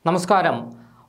നമസ്കാരം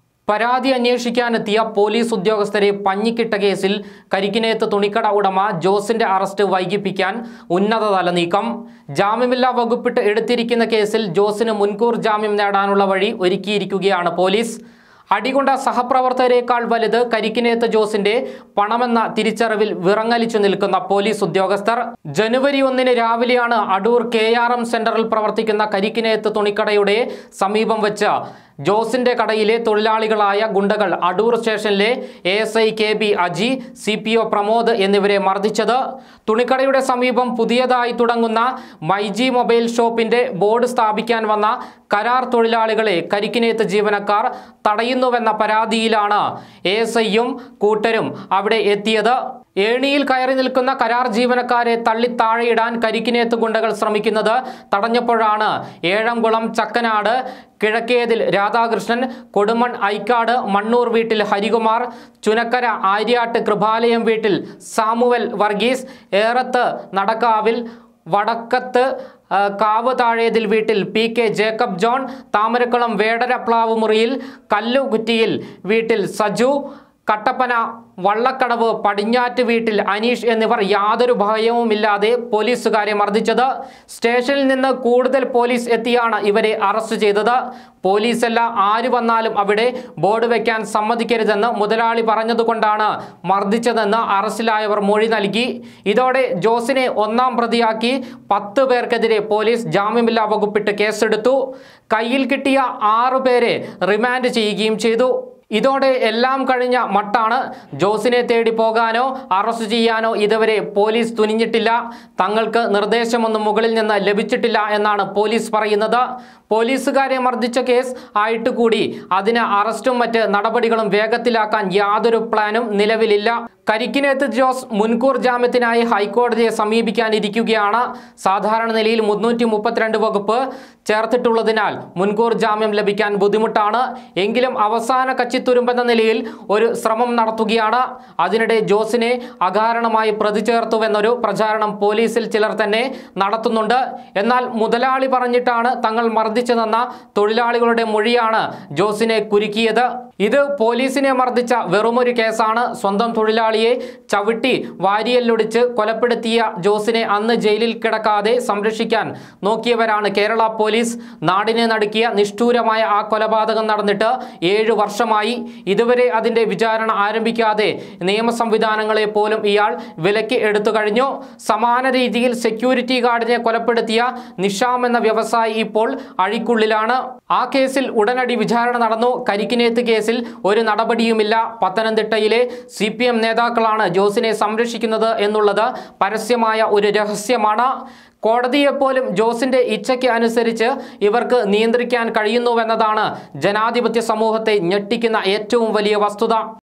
പരാതി അന്വേഷിക്കാനെത്തിയ പോലീസ് ഉദ്യോഗസ്ഥരെ പഞ്ഞിക്കിട്ട കേസിൽ കരിക്കിനേത്ത് തുണിക്കട ഉടമ ജോസിന്റെ അറസ്റ്റ് വൈകിപ്പിക്കാൻ ഉന്നതതല നീക്കം ജാമ്യമില്ലാ വകുപ്പിട്ട് എടുത്തിരിക്കുന്ന കേസിൽ ജോസിന് മുൻകൂർ ജാമ്യം നേടാനുള്ള വഴി ഒരുക്കിയിരിക്കുകയാണ് പോലീസ് അടികൊണ്ട സഹപ്രവർത്തകരെക്കാൾ വലുത് കരിക്കിനേത്ത് ജോസിന്റെ പണമെന്ന തിരിച്ചറിവിൽ വിറങ്ങലിച്ചു നിൽക്കുന്ന പോലീസ് ഉദ്യോഗസ്ഥർ ജനുവരി ഒന്നിന് രാവിലെയാണ് അടൂർ കെ ആർ എം സെന്ററിൽ പ്രവർത്തിക്കുന്ന കരിക്കിനേത്ത് തുണിക്കടയുടെ സമീപം വെച്ച് ജോസിന്റെ കടയിലെ തൊഴിലാളികളായ ഗുണ്ടകൾ അടൂർ സ്റ്റേഷനിലെ A S I K B Aji C P O Pramod എന്നിവരെ മർദ്ദിച്ചത് തുണിക്കടയുടെ സമീപം പുതിയതായി തുടങ്ങുന്ന മൈജി മൊബൈൽ ഷോപ്പിന്റെ ബോർഡ് സ്ഥാപിക്കാൻ വന്ന കരാർ തൊഴിലാളികളെ കരിക്കിനേത്ത് ജീവനക്കാർ തടയുന്നുവെന്ന പരാതിയിലാണ് എ എസ് ഐയും കൂട്ടരും അവിടെ എത്തിയത് ഏണിയിൽ കയറി നിൽക്കുന്ന കരാർ ജീവനക്കാരെ തള്ളി താഴെയിടാൻ കരിക്കിനേത്ത് ഗുണ്ടകൾ ശ്രമിക്കുന്നത് തടഞ്ഞപ്പോഴാണ് ഏഴംകുളം ചക്കനാട് കിഴക്കേതിൽ രാധാകൃഷ്ണൻ കൊടുമൺ ഐക്കാട് മണ്ണൂർ വീട്ടിൽ ഹരികുമാർ ചുനക്കര ആര്യാട്ട് കൃപാലയം വീട്ടിൽ സാമുവൽ വർഗീസ് ഏറത്ത് നടക്കാവിൽ വടക്കത്ത് ആ, കാവ് താഴേതിൽ വീട്ടിൽ പി കെ ജേക്കബ് ജോൺ താമരക്കുളം വേടര പ്ലാവ് മുറിയിൽ കല്ലുകുറ്റിയിൽ വീട്ടിൽ സജു കട്ടപ്പന വള്ളക്കടവ് പടിഞ്ഞാറ്റ് വീട്ടിൽ അനീഷ് എന്നിവർ യാതൊരു ഭയവുമില്ലാതെ പോലീസുകാരെ മർദ്ദിച്ചത് സ്റ്റേഷനിൽ നിന്ന് കൂടുതൽ പോലീസ് എത്തിയാണ് ഇവരെ അറസ്റ്റ് ചെയ്തത് പോലീസല്ല ആര് വന്നാലും അവിടെ ബോർഡ് വെക്കാൻ സമ്മതിക്കരുതെന്ന് മുതലാളി പറഞ്ഞതുകൊണ്ടാണ് മർദ്ദിച്ചതെന്ന് അറസ്റ്റിലായവർ മൊഴി നൽകി ഇതോടെ ജോസിനെ ഒന്നാം പ്രതിയാക്കി പത്ത് പേർക്കെതിരെ പോലീസ് ജാമ്യമില്ലാ വകുപ്പിട്ട് കേസെടുത്തു കയ്യിൽ കിട്ടിയ ആറു പേരെ റിമാൻഡ് ചെയ്യുകയും ചെയ്തു ഇതോടെ എല്ലാം കഴിഞ്ഞ മട്ടാണ് ജോസിനെ തേടി പോകാനോ അറസ്റ്റ് ചെയ്യാനോ ഇതുവരെ പോലീസ് തുനിഞ്ഞിട്ടില്ല തങ്ങൾക്ക് നിർദ്ദേശമൊന്നും മുകളിൽ നിന്ന് ലഭിച്ചിട്ടില്ല എന്നാണ് പോലീസ് പറയുന്നത് പോലീസുകാരെ മർദ്ദിച്ച കേസ് ആയിട്ട് കൂടി അതിന് അറസ്റ്റും മറ്റ് നടപടികളും വേഗത്തിലാക്കാൻ യാതൊരു പ്ലാനും നിലവിലില്ല കരിക്കിനേത്ത് ജോസ് മുൻകൂർ ജാമ്യത്തിനായി ഹൈക്കോടതിയെ സമീപിക്കാനിരിക്കുകയാണ് സാധാരണ നിലയിൽ മുന്നൂറ്റി മുപ്പത്തിരണ്ട് വകുപ്പ് ചേർത്തിട്ടുള്ളതിനാൽ മുൻകൂർ ജാമ്യം ലഭിക്കാൻ ബുദ്ധിമുട്ടാണ് എങ്കിലും അവസാന കച്ചിത്തുരുമ്പെന്ന നിലയിൽ ഒരു ശ്രമം നടത്തുകയാണ് അതിനിടെ ജോസിനെ അകാരണമായി പ്രതി ചേർത്തുവെന്നൊരു പ്രചാരണം പോലീസിൽ ചിലർ തന്നെ നടത്തുന്നുണ്ട് എന്നാൽ മുതലാളി പറഞ്ഞിട്ടാണ് തങ്ങൾ മർദ്ദിച്ചതെന്ന തൊഴിലാളികളുടെ മൊഴിയാണ് ജോസിനെ കുരുക്കിയത് ഇത് പോലീസിനെ മർദ്ദിച്ച വെറുമൊരു കേസാണ് സ്വന്തം തൊഴിലാളിയെ ചവിട്ടി വാരിയല്ലൊടിച്ച് കൊലപ്പെടുത്തിയ ജോസിനെ അന്ന് ജയിലിൽ കിടക്കാതെ സംരക്ഷിക്കാൻ നോക്കിയവരാണ് കേരള പോലീസ് നാടിനെ നടുക്കിയ നിഷ്ഠൂരമായ ആ കൊലപാതകം നടന്നിട്ട് ഏഴു വർഷമായി ഇതുവരെ അതിന്റെ വിചാരണ ആരംഭിക്കാതെ നിയമ സംവിധാനങ്ങളെ പോലും ഇയാൾ വിലക്ക് എടുത്തു കഴിഞ്ഞു സമാന രീതിയിൽ സെക്യൂരിറ്റി ഗാർഡിനെ കൊലപ്പെടുത്തിയ നിഷാം എന്ന വ്യവസായി ഇപ്പോൾ അഴിക്കുള്ളിലാണ് ആ കേസിൽ ഉടനടി വിചാരണ നടന്നു കരിക്കിനേത്ത് കേസിൽ ഒരു നടപടിയുമില്ല പത്തനംതിട്ടയിലെ സി പി എം നേതാക്കളാണ് ജോസിനെ സംരക്ഷിക്കുന്നത് എന്നുള്ളത് പരസ്യമായ ഒരു രഹസ്യമാണ് കോടതിയെപ്പോലും ജോസിന്റെ ഇച്ഛയ്ക്ക് അനുസരിച്ച് ഇവർക്ക് നിയന്ത്രിക്കാൻ കഴിയുന്നുവെന്നതാണ് ജനാധിപത്യ സമൂഹത്തെ ഞെട്ടിക്കുന്ന ഏറ്റവും വലിയ വസ്തുത